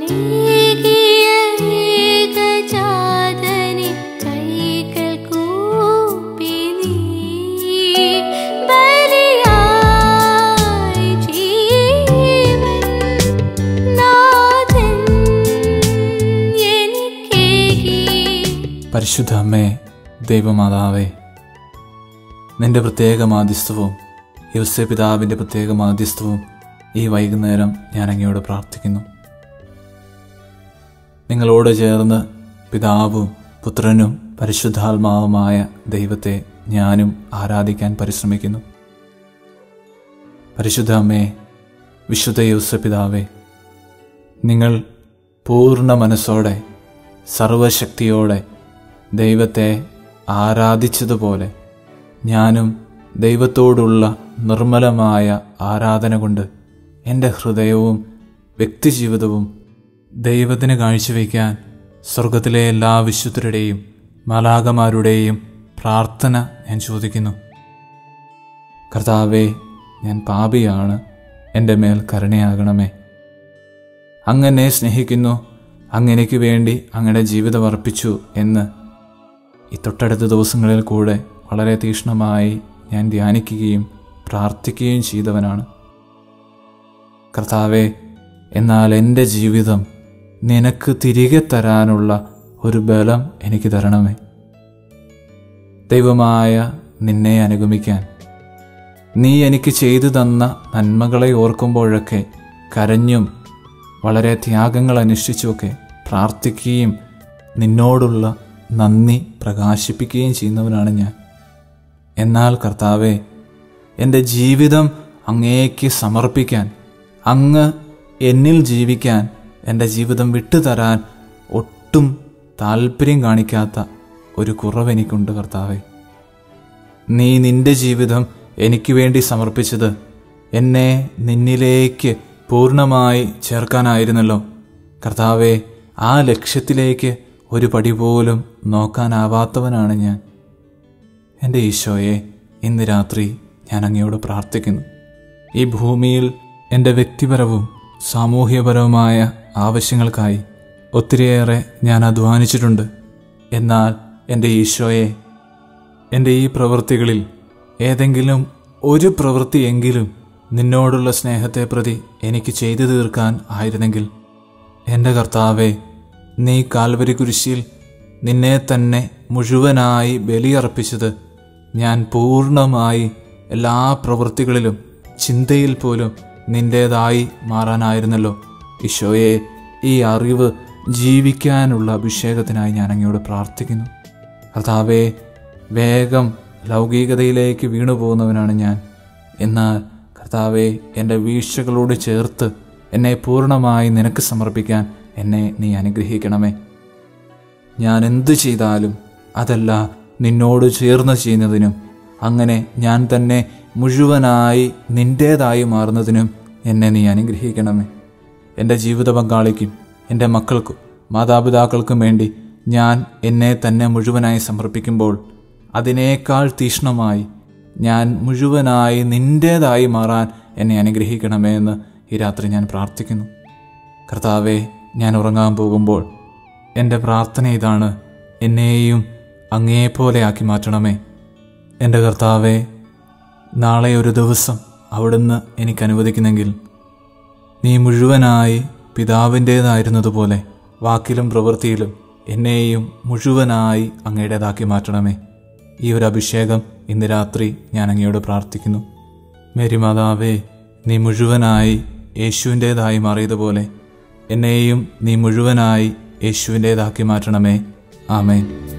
ഏകിയ ഏകജാതനെ കൈകൾ കൂപ്പി നീ ബലിയായി ജീവൻ നാഥൻ എനിക്കേകി പരിശുദ്ധ അമ്മേ ദൈവമാതാവേ നിന്റെ പ്രത്യേക മാധ്യസ്ഥവും യവസ്യ പിതാവിൻ്റെ പ്രത്യേക മാധ്യസ്ഥവും ഈ വൈകുന്നേരം ഞാൻ അങ്ങയോട് പ്രാർത്ഥിക്കുന്നു നിങ്ങളോട് ചേർന്ന് പിതാവും പുത്രനും പരിശുദ്ധാത്മാവുമായ ദൈവത്തെ ഞാനും ആരാധിക്കാൻ പരിശ്രമിക്കുന്നു പരിശുദ്ധ അമ്മേ വിശുദ്ധ യൗസ പിതാവേ നിങ്ങൾ പൂർണ്ണ മനസ്സോടെ സർവശക്തിയോടെ ദൈവത്തെ ആരാധിച്ചതുപോലെ ഞാനും ദൈവത്തോടുള്ള നിർമ്മലമായ ആരാധന കൊണ്ട് എൻ്റെ ഹൃദയവും വ്യക്തിജീവിതവും ദൈവത്തിന് കാഴ്ചവെക്കാൻ സ്വർഗത്തിലെ എല്ലാ വിശുദ്ധരുടെയും മലാകമാരുടെയും പ്രാർത്ഥന ഞാൻ ചോദിക്കുന്നു കർത്താവെ ഞാൻ പാപിയാണ് എൻ്റെ മേൽ കരുണയാകണമേ അങ്ങനെ സ്നേഹിക്കുന്നു അങ്ങനെക്ക് വേണ്ടി അങ്ങയുടെ ജീവിതം അർപ്പിച്ചു എന്ന് ഈ തൊട്ടടുത്ത ദിവസങ്ങളിൽ കൂടെ വളരെ തീക്ഷ്ണമായി ഞാൻ ധ്യാനിക്കുകയും പ്രാർത്ഥിക്കുകയും ചെയ്തവനാണ് കർത്താവെ എന്നാൽ എൻ്റെ ജീവിതം നിനക്ക് തിരികെ തരാനുള്ള ഒരു ബലം എനിക്ക് തരണമേ ദൈവമായ നിന്നെ അനുഗമിക്കാൻ നീ എനിക്ക് ചെയ്തു തന്ന നന്മകളെ ഓർക്കുമ്പോഴൊക്കെ കരഞ്ഞും വളരെ ത്യാഗങ്ങൾ അനുഷ്ഠിച്ചുമൊക്കെ പ്രാർത്ഥിക്കുകയും നിന്നോടുള്ള നന്ദി പ്രകാശിപ്പിക്കുകയും ചെയ്യുന്നവനാണ് ഞാൻ എന്നാൽ കർത്താവെ എൻ്റെ ജീവിതം അങ്ങേക്ക് സമർപ്പിക്കാൻ അങ്ങ് എന്നിൽ ജീവിക്കാൻ എൻ്റെ ജീവിതം വിട്ടുതരാൻ ഒട്ടും താല്പര്യം കാണിക്കാത്ത ഒരു കുറവ് എനിക്കുണ്ട് കർത്താവെ നീ നിന്റെ ജീവിതം എനിക്ക് വേണ്ടി സമർപ്പിച്ചത് എന്നെ നിന്നിലേക്ക് പൂർണ്ണമായി ചേർക്കാനായിരുന്നല്ലോ കർത്താവെ ആ ലക്ഷ്യത്തിലേക്ക് ഒരു പടി പോലും നോക്കാനാവാത്തവനാണ് ഞാൻ എൻ്റെ ഈശോയെ ഇന്ന് രാത്രി ഞാൻ അങ്ങയോട് പ്രാർത്ഥിക്കുന്നു ഈ ഭൂമിയിൽ എൻ്റെ വ്യക്തിപരവും സാമൂഹ്യപരവുമായ ആവശ്യങ്ങൾക്കായി ഒത്തിരിയേറെ ഞാൻ അധ്വാനിച്ചിട്ടുണ്ട് എന്നാൽ എൻ്റെ ഈശോയെ എൻ്റെ ഈ പ്രവൃത്തികളിൽ ഏതെങ്കിലും ഒരു പ്രവൃത്തിയെങ്കിലും നിന്നോടുള്ള സ്നേഹത്തെ പ്രതി എനിക്ക് ചെയ്തു തീർക്കാൻ ആയിരുന്നെങ്കിൽ എൻ്റെ കർത്താവെ നീ കാൽവരി കുരിശിൽ നിന്നെ തന്നെ മുഴുവനായി ബലിയർപ്പിച്ചത് ഞാൻ പൂർണ്ണമായി എല്ലാ പ്രവൃത്തികളിലും ചിന്തയിൽ പോലും നിൻ്റേതായി മാറാനായിരുന്നല്ലോ ഈശോയെ ഈ അറിവ് ജീവിക്കാനുള്ള അഭിഷേകത്തിനായി ഞാൻ അങ്ങയോട് പ്രാർത്ഥിക്കുന്നു കർത്താവെ വേഗം ലൗകികതയിലേക്ക് വീണു പോകുന്നവനാണ് ഞാൻ എന്നാൽ കർത്താവെ എൻ്റെ വീഴ്ചകളോട് ചേർത്ത് എന്നെ പൂർണ്ണമായി നിനക്ക് സമർപ്പിക്കാൻ എന്നെ നീ അനുഗ്രഹിക്കണമേ ഞാൻ എന്തു ചെയ്താലും അതല്ല നിന്നോട് ചേർന്ന് ചെയ്യുന്നതിനും അങ്ങനെ ഞാൻ തന്നെ മുഴുവനായി നിൻ്റേതായി മാറുന്നതിനും എന്നെ നീ അനുഗ്രഹിക്കണമേ എൻ്റെ ജീവിത പങ്കാളിക്കും എൻ്റെ മക്കൾക്കും മാതാപിതാക്കൾക്കും വേണ്ടി ഞാൻ എന്നെ തന്നെ മുഴുവനായി സമർപ്പിക്കുമ്പോൾ അതിനേക്കാൾ തീക്ഷ്ണമായി ഞാൻ മുഴുവനായി നിൻ്റേതായി മാറാൻ എന്നെ അനുഗ്രഹിക്കണമേ എന്ന് ഈ രാത്രി ഞാൻ പ്രാർത്ഥിക്കുന്നു കർത്താവെ ഞാൻ ഉറങ്ങാൻ പോകുമ്പോൾ എൻ്റെ പ്രാർത്ഥന ഇതാണ് എന്നെയും അങ്ങേപോലെ ആക്കി മാറ്റണമേ എൻ്റെ കർത്താവെ നാളെ ഒരു ദിവസം അവിടുന്ന് എനിക്ക് അനുവദിക്കുന്നെങ്കിൽ നീ മുഴുവനായി പിതാവിൻ്റേതായിരുന്നതുപോലെ വാക്കിലും പ്രവൃത്തിയിലും എന്നെയും മുഴുവനായി അങ്ങയുടേതാക്കി മാറ്റണമേ ഈ ഒരു അഭിഷേകം ഇന്ന് രാത്രി ഞാൻ അങ്ങയോട് പ്രാർത്ഥിക്കുന്നു മേരി മാതാവേ നീ മുഴുവനായി യേശുവിൻ്റേതായി മാറിയതുപോലെ എന്നെയും നീ മുഴുവനായി യേശുവിൻ്റേതാക്കി മാറ്റണമേ ആമേൻ